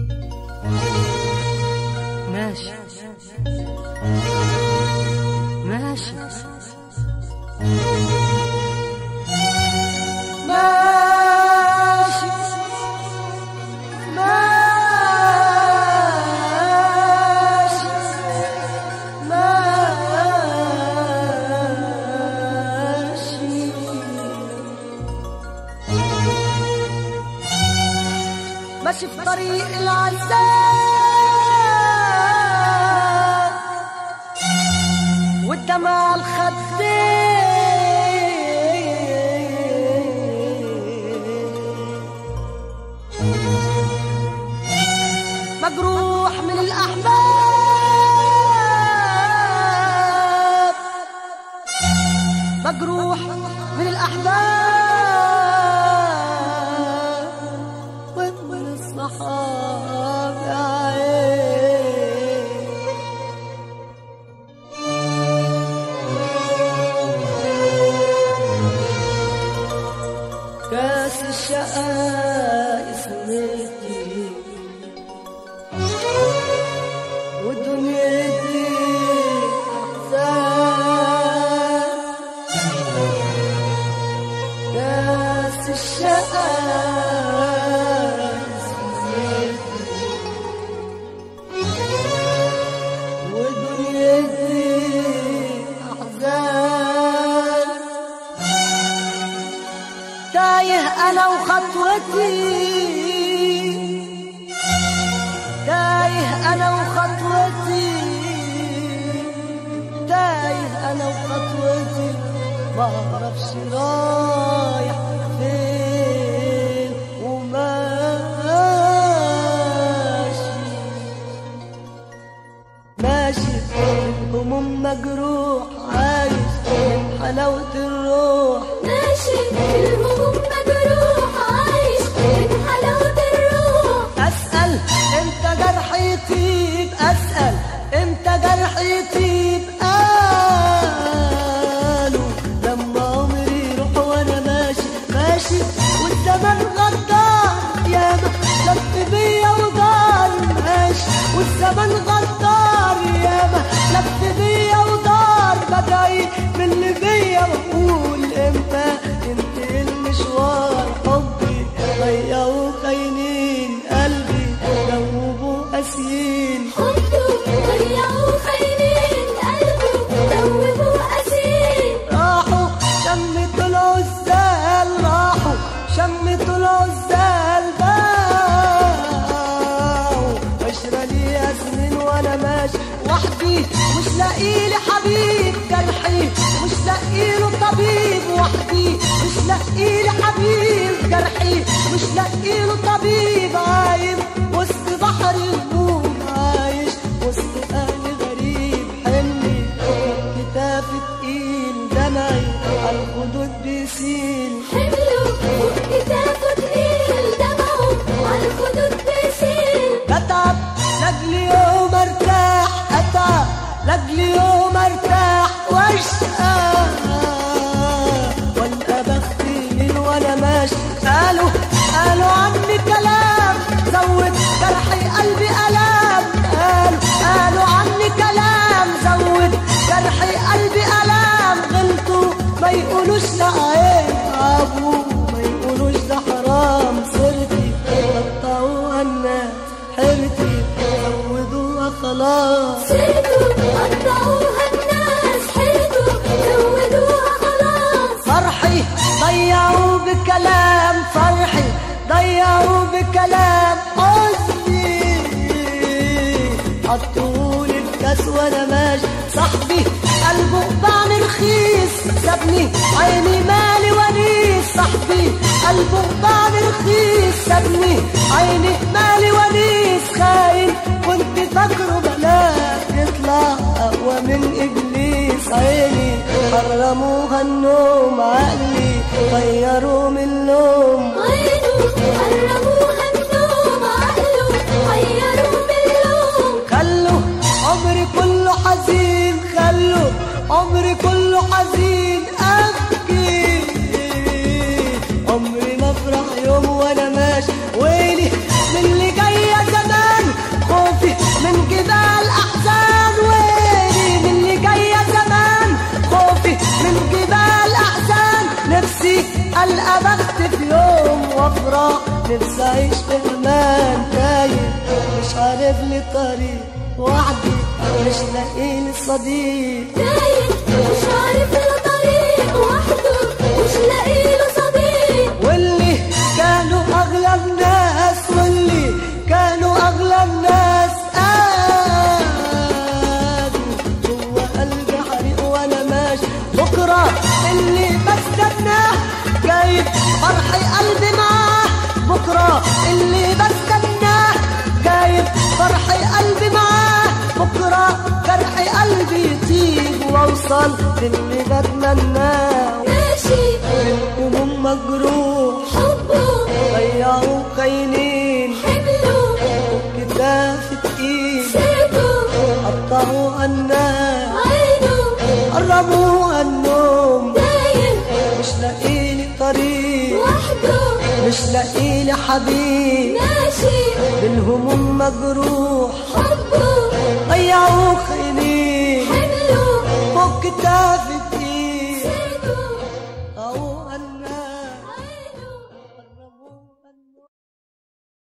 ماشي ماشي ماشي ماشي ماشي ماشي في طريق العذاب والدمع الخدين مجروح من الأحباب مجروح من الأحباب ومن الصحاب يا عين كاس الشقاء اسمتي ودنيتي أحزان كاس الشقاء اسمتي ودنيتي أحزان تايه انا وخطوتي تايه انا وخطوتي تايه انا وخطوتي ما اعرفش رايح فين وماشي ماشي هموم مجروح عايش من حلاوة الروح ماشي الهموم مجروح عايش من حلاوة الروح أسأل إمتى جرحي يطيب أسأل إمتى جرحي يطيب قالوا لما عمري يروح وأنا ماشي ماشي والزمن غدار ياما لف بيا ودار ماشي والزمن غدار ياما لف بيا ودار بدعي من اللي بيا وأقول إمتى ينتهي المشوار حبي ضيعوا خاينين قلبي دوبوا قاسيين حبه ضيعوا خاينين قلبه دوبوا أسير راحوا شمتوا العزال راحوا شمتوا العزال باعوا عشرة ليا سنين وانا ماشي وحدي مش لاقيلي حبيب جرحي مش لاقيله طبيب وحدي مش لاقيلي حبيب جرحي مش لاقيله طبيب عايم وسط بحر الهموم عايش وسط اهل غريب حملي كتافي تقيل دمعي على الخدود بيسيل حمله فوق كتافه تقيل دمعه على الخدود بيسيل بتعب لاجل يوم ارتاح اتعب لاجل يوم ارتاح واشقى والقى بختي من وانا ماشي قالوا قالوا عني كلام زود جرحي قلبي الام قالوا قالوا عني كلام زود جرحي قلبي الام غلطوا ما يقولوش لا عيب ابو ما يقولوش ده حرام صرتي قطعوها الناس حيرتي زودوها خلاص سيرته قطعوها الناس حيرته زودوها خلاص فرحي ضيعوا بكلام فرحي ضيعوا بكلام حزني حطولي الكاس وانا ماشي صاحبي قلبه باعني رخيص سابني عيني مالي ونيس صاحبي قلبه باعني رخيص سابني عيني مالي ونيس خاين كنت فاكره بلاك يطلع اقوى من ابليس عيني حرموها النوم عقلي غيروا من اللوم عينه قربوها النوم عقله غيروا باللوم خلوا عمري كله حزين خلوا عمري كله حزين ابكي عمري ما افرح يوم وانا ماشي ويلي من اللي جايه زمان نفسي اعيش في امان تايه مش عارف لي طريق وحدي مش لاقي لي صديق تايه مش عارف له طريق وحده مش لاقي له صديق واللي كانوا اغلى الناس واللي كانوا اغلى الناس قالوا جوا قلبي حريق وانا ماشي بكره اللي بستناه جايب فرحي قلبي معاه بكره اللي بستناه جايب فرحي قلبي معاه بكره جرحي قلبي يطيب واوصل للي بتمناه ماشي هموم مجروح حبه ضيعوا خاينين حمله كتاف تقيل سيرته قطعوا الناس عينه قربوا النوم تايه مش لاقيلي طريق وحده مش لاقيلي حبيب ماشي بالهموم مجروح حبه